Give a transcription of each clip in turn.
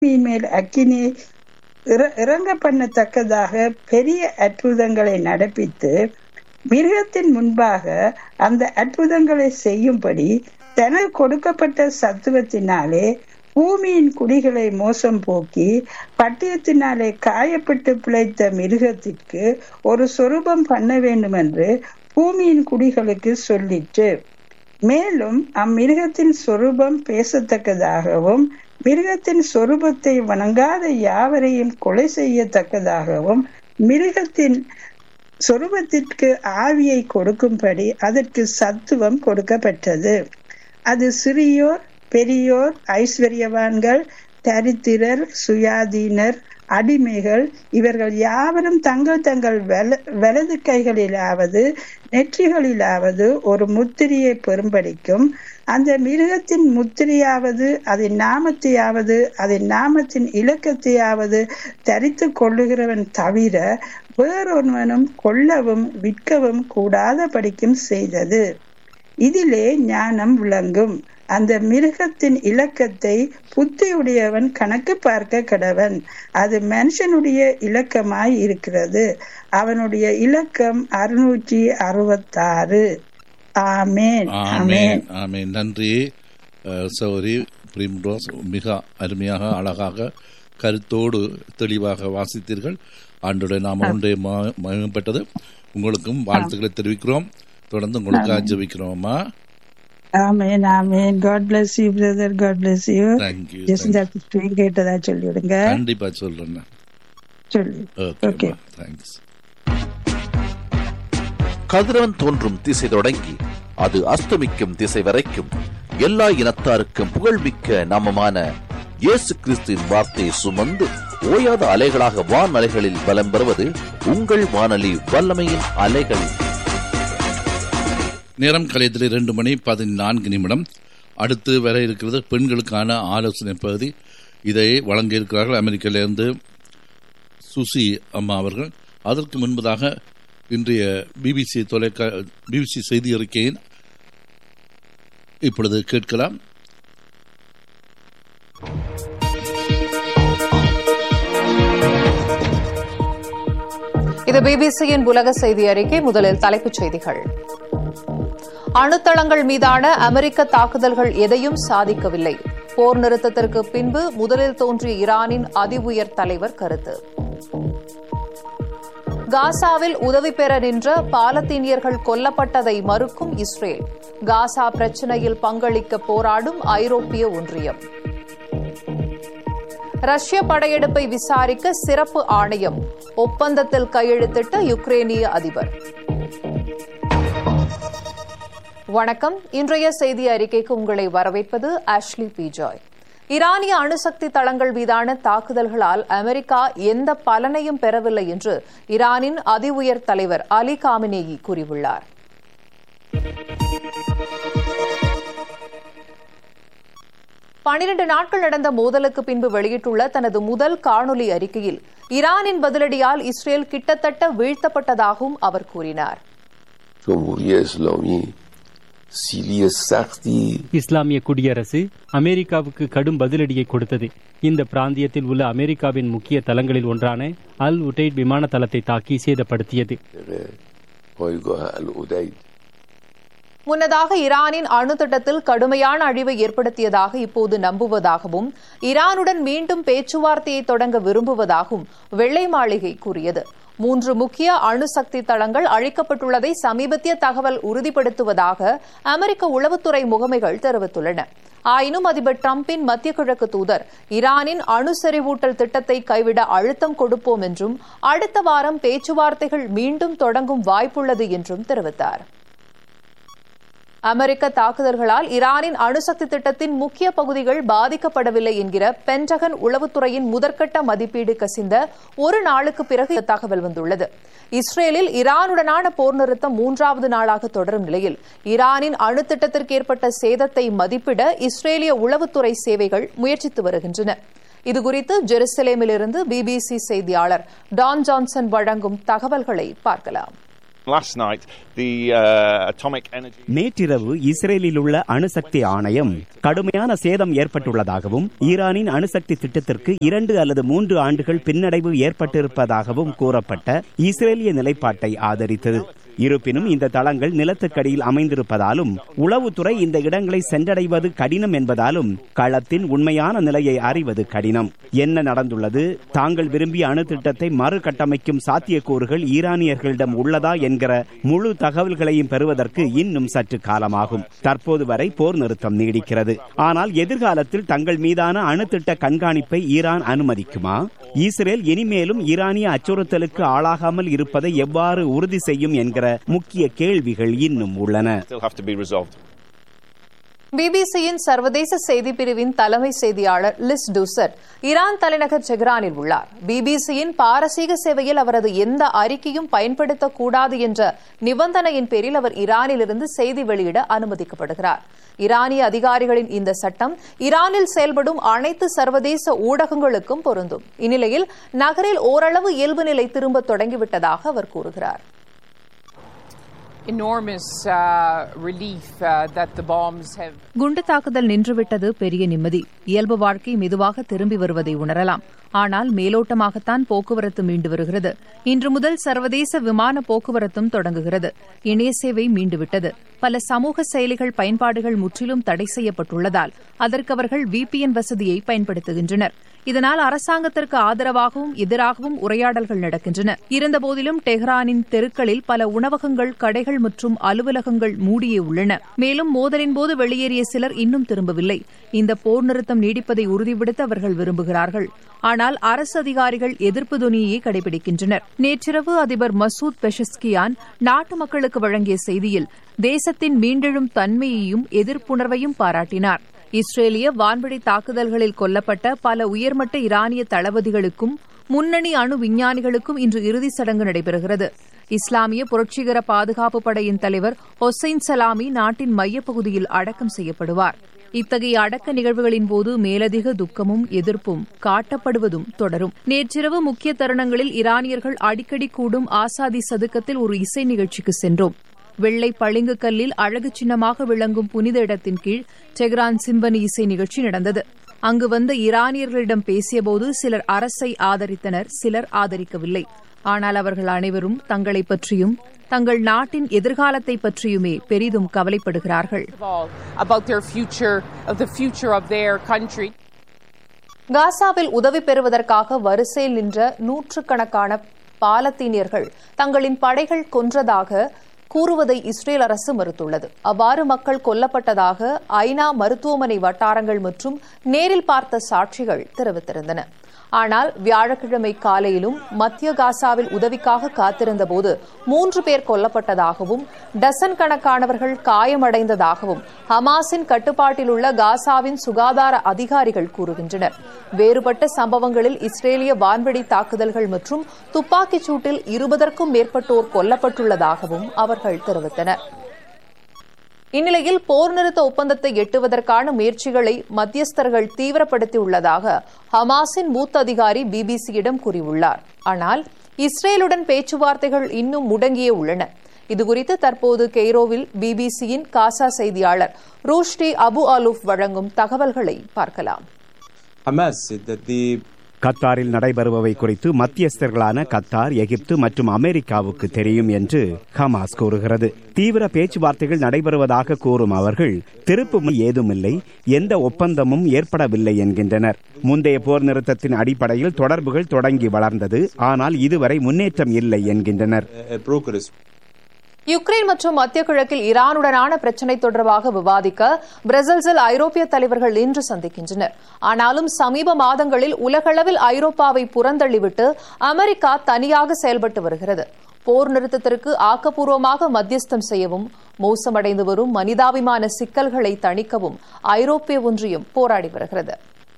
பூமியின் மேல் அக்கினியை இற- இறங்க பண்ணத்தக்கதாக பெரிய அற்புதங்களை நடப்பித்து மிருகத்தின் முன்பாக அந்த அற்புதங்களை செய்யும்படி தனக்கு கொடுக்கப்பட்ட சத்துவத்தினாலே பூமியின் குடிகளை மோசம் போக்கி பட்டயத்தினாலே காயப்பட்டு பிழைத்த மிருகத்திற்கு ஒரு சொரூபம் பண்ண வேண்டும் என்று பூமியின் குடிகளுக்கு சொல்லிற்று மேலும் அம்மிருகத்தின் சொரூபம் பேசத்தக்கதாகவும் மிருகத்தின் சொரூபத்தை வணங்காத யாவரையும் கொலை செய்யத்தக்கதாகவும் மிருகத்தின் சொரூபத்திற்கு ஆவியை கொடுக்கும்படி அதற்கு சத்துவம் கொடுக்கப்பட்டது அது சிறியோர் பெரியோர் ஐஸ்வர்யவான்கள் தரித்திரர் சுயாதீனர் அடிமைகள் இவர்கள் யாவரும் தங்கள் தங்கள் வல வலது கைகளிலாவது நெற்றிகளிலாவது ஒரு முத்திரையை பெறும்படிக்கும் அந்த மிருகத்தின் முத்திரையாவது அதன் நாமத்தையாவது அதன் நாமத்தின் இலக்கத்தையாவது தரித்து கொள்ளுகிறவன் தவிர வேறொருவனும் கொல்லவும் விற்கவும் கூடாதபடிக்கும் செய்தது இதிலே ஞானம் விளங்கும் அந்த மிருகத்தின் இலக்கத்தை புத்தியுடையவன் கணக்கு பார்க்க கடவன் அது மனுஷனுடைய இலக்கமாய் இருக்கிறது அவனுடைய இலக்கம் அறுநூற்றி அறுபத்தாறு ஆமேன் ஆமேன் ஆமேன் நன்றி அஹ், சௌரி பிரிம்ரோஸ் மிக அருமையாக அழகாக கருத்தோடு தெளிவாக வாசித்தீர்கள் ஆண்டுடைய நாம ஒன்றே மகிமைப்பட்டது உங்களுக்கும் வாழ்த்துக்களை தெரிவிக்கிறோம் தொடர்ந்து உங்களுக்காக ஜெபிக்கிறோம் அம்மா ஆமேன் ஆமேன் God bless you brother God bless you thank you Jesintha sister கேட்டதா சொல்லிவிடுங்க கண்டிப்பா சொல்றேன் சொல்லி ஓகே Okay. தேங்க்ஸ் கதிரவன் தோன்றும் திசை தொடங்கி அது அஸ்தமிக்கும் திசை வரைக்கும் எல்லா இனத்தாருக்கும் புகழ்மிக்க நாமமான இயேசு கிறிஸ்துவின் வார்த்தையை சுமந்து ஓயாத அலைகளாக வான் அலைகளில் பலம் பெறுவது உங்கள் வானொலி வல்லமையின் அலைகள் நேரம் கலையத்தில் இரண்டு மணி பதினான்கு நிமிடம் அடுத்து வர இருக்கிறது பெண்களுக்கான ஆலோசனை பகுதி இதை வழங்க இருக்கிறார்கள் அமெரிக்காவிலிருந்து சுசி அம்மா அவர்கள் அதற்கு முன்பதாக இன்றைய பிபிசி தொலைக்கா பிபிசி செய்தி அறிக்கையின் இப்பொழுது கேட்கலாம் இது பிபிசியின் உலக செய்தி அறிக்கை முதலில் தலைப்புச் செய்திகள் அணுத்தளங்கள் மீதான அமெரிக்க தாக்குதல்கள் எதையும் சாதிக்கவில்லை போர் நிறுத்தத்திற்கு பின்பு முதலில் தோன்றிய ஈரானின் அதி உயர் தலைவர் கருத்து காசாவில் உதவி பெற நின்ற பாலத்தீனியர்கள் கொல்லப்பட்டதை மறுக்கும் இஸ்ரேல் காசா பிரச்சினையில் பங்களிக்க போராடும் ஐரோப்பிய ஒன்றியம் ரஷ்ய படையெடுப்பை விசாரிக்க சிறப்பு ஆணையம் ஒப்பந்தத்தில் கையெழுத்திட்ட யுக்ரேனிய அதிபர் வணக்கம் இன்றைய செய்தி அறிக்கைக்கு உங்களை வரவேற்பது ஆஷ்லி பிஜாய் ஈரானிய அணுசக்தி தளங்கள் மீதான தாக்குதல்களால் அமெரிக்கா எந்த பலனையும் பெறவில்லை என்று ஈரானின் அதி உயர் தலைவர் அலி காமினேயி கூறியுள்ளார் பனிரண்டு நாட்கள் நடந்த மோதலுக்கு பின்பு வெளியிட்டுள்ள தனது முதல் காணொலி அறிக்கையில் ஈரானின் பதிலடியால் இஸ்ரேல் கிட்டத்தட்ட வீழ்த்தப்பட்டதாகவும் அவர் கூறினார் جمهوری اسلامی سیلی سختی இஸ்லாமிய குடியரசு அமெரிக்காவுக்கு கடும் பதிலடியை கொடுத்தது இந்த பிராந்தியத்தில் உள்ள அமெரிக்காவின் முக்கிய தளங்களில் ஒன்றான அல் உடைட் விமான தளத்தை தாக்கி சேதப்படுத்தியது پایگاه العدید முன்னதாக ஈரானின் அணு திட்டத்தில் கடுமையான அழிவை ஏற்படுத்தியதாக இப்போது நம்புவதாகவும் ஈரானுடன் மீண்டும் பேச்சுவார்த்தையை தொடங்க விரும்புவதாகவும் வெள்ளை மாளிகை கூறியது மூன்று முக்கிய அணுசக்தி தளங்கள் அழிக்கப்பட்டுள்ளதை சமீபத்திய தகவல் உறுதிப்படுத்துவதாக அமெரிக்க உளவுத்துறை முகமைகள் தெரிவித்துள்ளன ஆயினும் அதிபர் டிரம்பின் மத்திய கிழக்கு தூதர் ஈரானின் அணு செறிவூட்டல் திட்டத்தை கைவிட அழுத்தம் கொடுப்போம் என்றும் அடுத்த வாரம் பேச்சுவார்த்தைகள் மீண்டும் தொடங்கும் வாய்ப்புள்ளது என்றும் தெரிவித்தார் அமெரிக்க தாக்குதல்களால் ஈரானின் அணுசக்தி திட்டத்தின் முக்கிய பகுதிகள் பாதிக்கப்படவில்லை என்கிற பென்டகன் உளவுத்துறையின் முதற்கட்ட மதிப்பீடு கசிந்த ஒரு நாளுக்கு பிறகு இந்த தகவல் வந்துள்ளது இஸ்ரேலில் ஈரானுடனான போர் நிறுத்தம் மூன்றாவது நாளாக தொடரும் நிலையில் ஈரானின் அணு திட்டத்திற்கு ஏற்பட்ட சேதத்தை மதிப்பிட இஸ்ரேலிய உளவுத்துறை சேவைகள் முயற்சித்து வருகின்றன இதுகுறித்து ஜெருசலேமிலிருந்து பிபிசி செய்தியாளர் டான் ஜான்சன் வழங்கும் தகவல்களை பார்க்கலாம் last night, the uh, atomic energy. நேற்றிரவு இஸ்ரேலில் உள்ள அணுசக்தி ஆணையம் கடுமையான சேதம் ஏற்பட்டுள்ளதாகவும் ஈரானின் அணுசக்தி திட்டத்திற்கு இரண்டு அல்லது மூன்று ஆண்டுகள் பின்னடைவு ஏற்பட்டிருப்பதாகவும் கூறப்பட்ட இஸ்ரேலிய நிலைப்பாட்டை ஆதரித்தது இருப்பினும் இந்த தளங்கள் நிலத்துக்கடியில் அமைந்திருப்பதாலும் உளவுத்துறை இந்த இடங்களை சென்றடைவது கடினம் என்பதாலும் களத்தின் உண்மையான நிலையை அறிவது கடினம் என்ன நடந்துள்ளது தாங்கள் விரும்பிய அணு திட்டத்தை மறுகட்டமைக்கும் சாத்தியக்கூறுகள் ஈரானியர்களிடம் உள்ளதா என்கிற முழு தகவல்களையும் பெறுவதற்கு இன்னும் சற்று காலமாகும் தற்போது வரை போர் நிறுத்தம் நீடிக்கிறது ஆனால் எதிர்காலத்தில் தங்கள் மீதான அணு திட்ட கண்காணிப்பை ஈரான் அனுமதிக்குமா இஸ்ரேல் இனிமேலும் ஈரானிய அச்சுறுத்தலுக்கு ஆளாகாமல் இருப்பதை எவ்வாறு உறுதி செய்யும் என்கிற முக்கிய கேள்விகள் இன்னும் உள்ளன Still have to be resolved. பிபிசியின் சர்வதேச செய்தி பிரிவின் தலைமை செய்தியாளர் லிஸ் டூசர் ஈரான் தலைநகர் டெஹ்ரானில் உள்ளார் பிபிசியின் பாரசீக சேவையில் அவரது எந்த அறிக்கையும் பயன்படுத்தக்கூடாது என்ற நிபந்தனையின் பேரில் அவர் ஈரானிலிருந்து செய்தி வெளியிட அனுமதிக்கப்படுகிறார் ஈரானிய அதிகாரிகளின் இந்த சட்டம் ஈரானில் செயல்படும் அனைத்து சர்வதேச ஊடகங்களுக்கும் பொருந்தும் இந்நிலையில் நகரில் ஓரளவு இயல்பு நிலை திரும்ப தொடங்கிவிட்டதாக அவர் கூறுகிறார் enormous uh, relief uh, that the bombs have. குண்டு தாக்குதல் நின்றுவிட்டது பெரிய நிம்மதி இயல்பு வாழ்க்கை மெதுவாக திரும்பி வருவதை உணரலாம் ஆனால் மேலோட்டமாகத்தான் போக்குவரத்து மீண்டு வருகிறது இன்று முதல் சர்வதேச விமான போக்குவரத்தும் தொடங்குகிறது இணைய சேவை மீண்டுவிட்டது பல சமூக செயலிகள் பயன்பாடுகள் முற்றிலும் தடை செய்யப்பட்டுள்ளதால் அதற்கு அவர்கள் விபிஎன் வசதியை பயன்படுத்துகின்றனர் இதனால் அரசாங்கத்திற்கு ஆதரவாகவும் எதிராகவும் உரையாடல்கள் நடக்கின்றன இருந்தபோதிலும் டெஹ்ரானின் தெருக்களில் பல உணவகங்கள் கடைகள் மற்றும் அலுவலகங்கள் மூடியே உள்ளன மேலும் மோதலின் போது வெளியேறிய சிலர் இன்னும் திரும்பவில்லை இந்த போர் நிறுத்தம் நீடிப்பதை உறுதிப்படுத்த அவர்கள் விரும்புகிறார்கள் ஆனால் அரசு அதிகாரிகள் எதிர்ப்பு துணியை கடைபிடிக்கின்றனர் நேற்றிரவு அதிபர் மசூத் பெஷஸ்கியான் நாட்டு மக்களுக்கு வழங்கிய செய்தியில் தேசத்தின் மீண்டெழும் தன்மையையும் எதிர்ப்புணர்வையும் பாராட்டினார் இஸ்ரேலிய வான்வழி தாக்குதல்களில் கொல்லப்பட்ட பல உயர்மட்ட ஈரானிய தளபதிகளுக்கும் முன்னணி அணு விஞ்ஞானிகளுக்கும் இன்று இறுதிச் சடங்கு நடைபெறுகிறது இஸ்லாமிய புரட்சிகர பாதுகாப்பு படையின் தலைவர் ஹொசைன் சலாமி நாட்டின் மையப்பகுதியில் அடக்கம் செய்யப்படுவார் இத்தகைய அடக்க நிகழ்வுகளின் போது மேலதிக துக்கமும் எதிர்ப்பும் காட்டப்படுவதும் தொடரும் நேற்றிரவு முக்கிய தருணங்களில் ஈரானியர்கள் அடிக்கடி கூடும் ஆசாதி சதுக்கத்தில் ஒரு இசை நிகழ்ச்சிக்கு சென்றோம் வெள்ளை பளிங்கு கல்லில் அழகு சின்னமாக விளங்கும் புனித இடத்தின் கீழ் டெஹ்ரான் சிம்பனி இசை நிகழ்ச்சி நடந்தது அங்கு வந்த ஈரானியர்களிடம் பேசியபோது சிலர் அரசை ஆதரித்தனர் சிலர் ஆதரிக்கவில்லை ஆனால் அவர்கள் அனைவரும் தங்களை பற்றியும் தங்கள் நாட்டின் எதிர்காலத்தை பற்றியுமே பெரிதும் கவலைப்படுகிறார்கள் about their future, of the future of their country. காசாவில் உதவி பெறுவதற்காக வரிசையில் நின்ற நூற்றுக்கணக்கான பாலத்தீனியர்கள் தங்களின் படைகள் கொன்றதாக கூறுவதை இஸ்ரேல் அரசு மறுத்துள்ளது அவ்வாறு மக்கள் கொல்லப்பட்டதாக ஐநா மருத்துவமனை வட்டாரங்கள் மற்றும் நேரில் பார்த்த சாட்சிகள் தெரிவித்திருந்தன ஆனால் வியாழக்கிழமை காலையிலும் மத்திய காசாவில் உதவிக்காக காத்திருந்தபோது மூன்று பேர் கொல்லப்பட்டதாகவும் டசன் கணக்கானவர்கள் காயமடைந்ததாகவும் ஹமாஸின் கட்டுப்பாட்டில் உள்ள காசாவின் சுகாதார அதிகாரிகள் கூறுகின்றனர் வேறுபட்ட சம்பவங்களில் இஸ்ரேலிய வான்வெடி தாக்குதல்கள் மற்றும் துப்பாக்கிச் சூட்டில் இருபதற்கும் மேற்பட்டோர் கொல்லப்பட்டுள்ளதாகவும் அவர்கள் தெரிவித்தனர் இந்நிலையில் போர் நிறுத்த ஒப்பந்தத்தை எட்டுவதற்கான முயற்சிகளை மத்தியஸ்தர்கள் தீவிரப்படுத்தியுள்ளதாக ஹமாஸின் மூத்த அதிகாரி பிபிசியிடம் கூறியுள்ளார் ஆனால் இஸ்ரேலுடன் பேச்சுவார்த்தைகள் இன்னும் முடங்கியே உள்ளன இதுகுறித்து தற்போது கெய்ரோவில் பிபிசியின் காசா செய்தியாளர் ரூஷ்டி அபு அலூப் வழங்கும் தகவல்களை பார்க்கலாம் Hamas said that the கத்தாரில் நடைபெறுபவை குறித்து மத்தியஸ்தர்களான கத்தார் எகிப்து மற்றும் அமெரிக்காவுக்கு தெரியும் என்று ஹமாஸ் கூறுகிறது தீவிர பேச்சுவார்த்தைகள் நடைபெறுவதாக கூறும் அவர்கள் திருப்பு ஏதுமில்லை எந்த ஒப்பந்தமும் ஏற்படவில்லை என்கின்றனர் முந்தைய போர் நிறுத்தத்தின் அடிப்படையில் தொடர்புகள் தொடங்கி வளர்ந்தது ஆனால் இதுவரை முன்னேற்றம் இல்லை என்கின்றனர் uh, brokers யுக்ரைன் மற்றும் மத்திய கிழக்கில் ஈரானுடனான பிரச்சினை தொடர்பாக விவாதிக்க பிரசல்ஸில் ஐரோப்பிய தலைவர்கள் இன்று சந்திக்கின்றனர் ஆனாலும் சமீப மாதங்களில் உலகளவில் ஐரோப்பாவை புறந்தள்ளிவிட்டு அமெரிக்கா தனியாக செயல்பட்டு வருகிறது போர் நிறுத்தத்திற்கு ஆக்கப்பூர்வமாக மத்தியஸ்தம் செய்யவும் மோசமடைந்து வரும் மனிதாபிமான சிக்கல்களை தணிக்கவும் ஐரோப்பிய ஒன்றியம் போராடி வருகிறது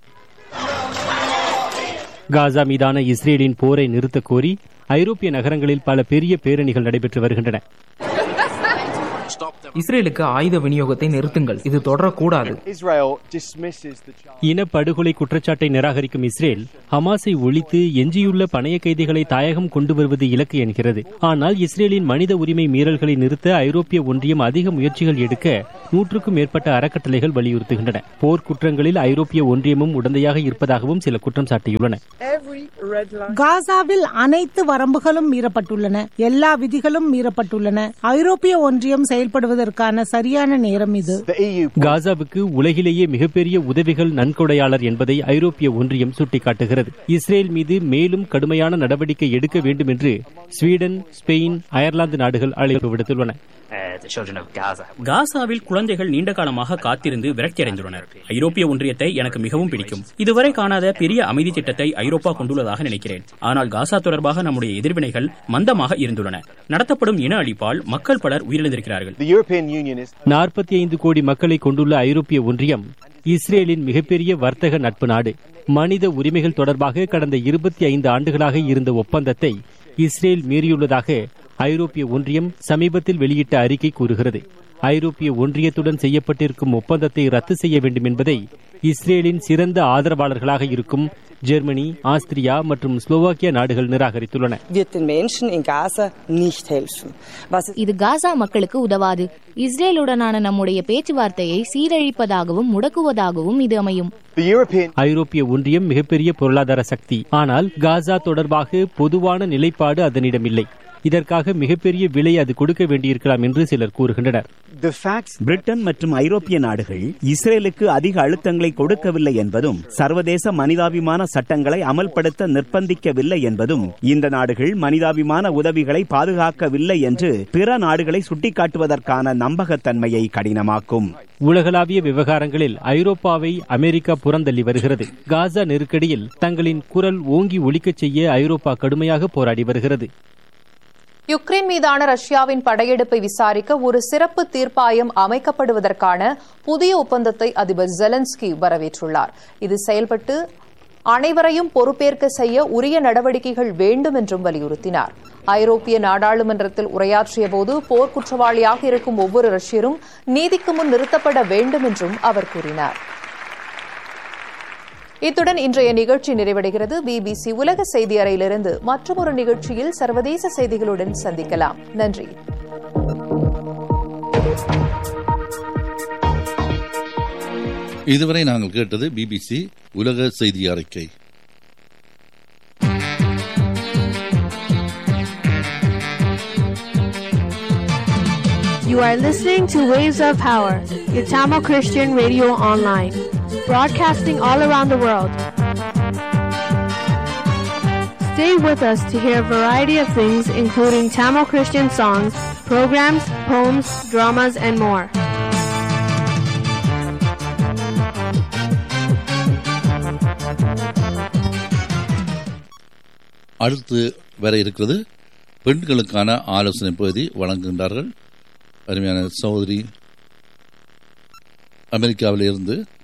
காசா மீதான இஸ்ரேலின் போரை நிறுத்தக் கோரி ஐரோப்பிய நகரங்களில் பல பெரிய பேரணிகள் நடைபெற்று வருகின்றன இஸ்ரேலுக்கு ஆயுத விநியோகத்தை நிறுத்துங்கள் இது தொடரக்கூடாது Israel dismisses the charge. இனப்படுகொலை குற்றச்சாட்டை நிராகரிக்கும் இஸ்ரேல் ஹமாஸை ஒழித்து எஞ்சியுள்ள பணைய கைதிகளை தாயகம் கொண்டு வருவது இலக்கு என்கிறது ஆனால் இஸ்ரேலின் மனித உரிமை மீறல்களை நிறுத்த ஐரோப்பிய ஒன்றியம் அதிக முயற்சிகள் எடுக்க நூற்றுக்கும் மேற்பட்ட அறக்கட்டளைகள் வலியுறுத்துகின்றன போர் குற்றங்களில் ஐரோப்பிய ஒன்றியமும் உடந்தையாக இருப்பதாகவும் சில குற்றம் சாட்டியுள்ளன காசாவில் அனைத்து வரம்புகளும் மீறப்பட்டுள்ளன எல்லா விதிகளும் மீறப்பட்டுள்ளன ஐரோப்பிய ஒன்றியம் செயல்படுவதற்கான சரியான நேரம் இது காசாவுக்கு உலகிலேயே மிகப்பெரிய உதவிகள் நன்கொடையாளர் என்பதை ஐரோப்பிய ஒன்றியம் சுட்டிக்காட்டுகிறது இஸ்ரேல் மீது மேலும் கடுமையான நடவடிக்கை எடுக்க வேண்டும் என்று ஸ்வீடன் ஸ்பெயின் அயர்லாந்து நாடுகள் அழைப்பு விடுத்துள்ளன காசாவில் குழந்தைகள் நீண்ட காலமாக காத்திருந்து விரக்தியடைந்துள்ளனர் ஐரோப்பிய ஒன்றியத்தை எனக்கு மிகவும் பிடிக்கும் இதுவரை காணாத பெரிய அமைதி திட்டத்தை ஐரோப்பா கொண்டுள்ளதாக நினைக்கிறேன் ஆனால் காசா தொடர்பாக நம்முடைய எதிர்வினைகள் மந்தமாக இருந்துள்ளன நடத்தப்படும் இன அழிப்பால் மக்கள் பலர் உயிரிழந்திருக்கிறார்கள் The European Union is நாற்பத்தி ஐந்து கோடி மக்களை கொண்டுள்ள ஐரோப்பிய ஒன்றியம் இஸ்ரேலின் மிகப்பெரிய வர்த்தக நட்பு நாடு மனித உரிமைகள் தொடர்பாக கடந்த இருபத்தி ஐந்து ஆண்டுகளாக இருந்த ஒப்பந்தத்தை இஸ்ரேல் மீறியுள்ளதாக ஐரோப்பிய ஒன்றியம் சமீபத்தில் வெளியிட்ட அறிக்கை கூறுகிறது ஐரோப்பிய ஒன்றியத்துடன் செய்யப்பட்டிருக்கும் ஒப்பந்தத்தை ரத்து செய்ய வேண்டும் என்பதை இஸ்ரேலின் சிறந்த ஆதரவாளர்களாக இருக்கும் ஜெர்மனி ஆஸ்திரியா மற்றும் ஸ்லோவாக்கியா நாடுகள் நிராகரித்துள்ளன wird den Menschen in Gaza nicht helfen. Was இது காசா மக்களுக்கு உதவாது இஸ்ரேலுடனான நம்முடைய பேச்சுவார்த்தையை சீரழிப்பதாகவும் முடக்குவதாகவும் இது அமையும் the European ஐரோப்பிய ஒன்றியம் மிகப்பெரிய பொருளாதார சக்தி ஆனால் காசா தொடர்பாக பொதுவான நிலைப்பாடு அதனிடமில்லை இதற்காக மிகப்பெரிய விலை அது கொடுக்க வேண்டியிருக்கலாம் என்று சிலர் கூறுகின்றனர் the facts பிரிட்டன் மற்றும் ஐரோப்பிய நாடுகள் இஸ்ரேலுக்கு அதிக அழுத்தங்களை கொடுக்கவில்லை என்பதும் சர்வதேச மனிதாபிமான சட்டங்களை அமல்படுத்த நிர்பந்திக்கவில்லை என்பதும் இந்த நாடுகள் மனிதாபிமான உதவிகளை பாதுகாக்கவில்லை என்று பிற நாடுகளை சுட்டிக்காட்டுவதற்கான நம்பகத்தன்மையை கடினமாக்கும் உலகளாவிய விவகாரங்களில் ஐரோப்பாவை அமெரிக்கா புறந்தள்ளி வருகிறது காசா நெருக்கடியில் தங்களின் குரல் ஓங்கி ஒலிக்கச் செய்ய ஐரோப்பா கடுமையாக போராடி வருகிறது யுக்ரைன் மீதான ரஷ்யாவின் படையெடுப்பை விசாரிக்க ஒரு சிறப்பு தீர்ப்பாயம் அமைக்கப்படுவதற்கான புதிய ஒப்பந்தத்தை அதிபர் ஜெலன்ஸ்கி வரவேற்றுள்ளார் இது செயல்பட்டு அனைவரையும் பொறுப்பேற்க செய்ய உரிய நடவடிக்கைகள் வேண்டும் என்றும் வலியுறுத்தினார் ஐரோப்பிய நாடாளுமன்றத்தில் உரையாற்றிய போது போர் குற்றவாளியாக இருக்கும் ஒவ்வொரு ரஷ்யரும் நீதிக்கு முன் நிறுத்தப்பட வேண்டும் என்றும் அவர் கூறினார் இத்துடன் இன்றைய நிகழ்ச்சி நிறைவடைகிறது பிபிசி உலக செய்தி அறையிலிருந்து மற்றொரு நிகழ்ச்சியில் சர்வதேச செய்திகளுடன் சந்திக்கலாம் நன்றி இதுவரை நாங்கள் கேட்டது பிபிசி உலக செய்தி அறிக்கை You are listening to Waves of Power, your Tamil Christian radio online, broadcasting all around the world. Stay with us to hear a variety of things, including Tamil Christian songs, programs, poems, dramas, and more. அடுத்து வர இருக்கிறது பெண்களுக்கான ஆலோசனை பகுதி வழங்குகின்றார்கள் அருமையான சகோதரி அமெரிக்காவில் இருந்து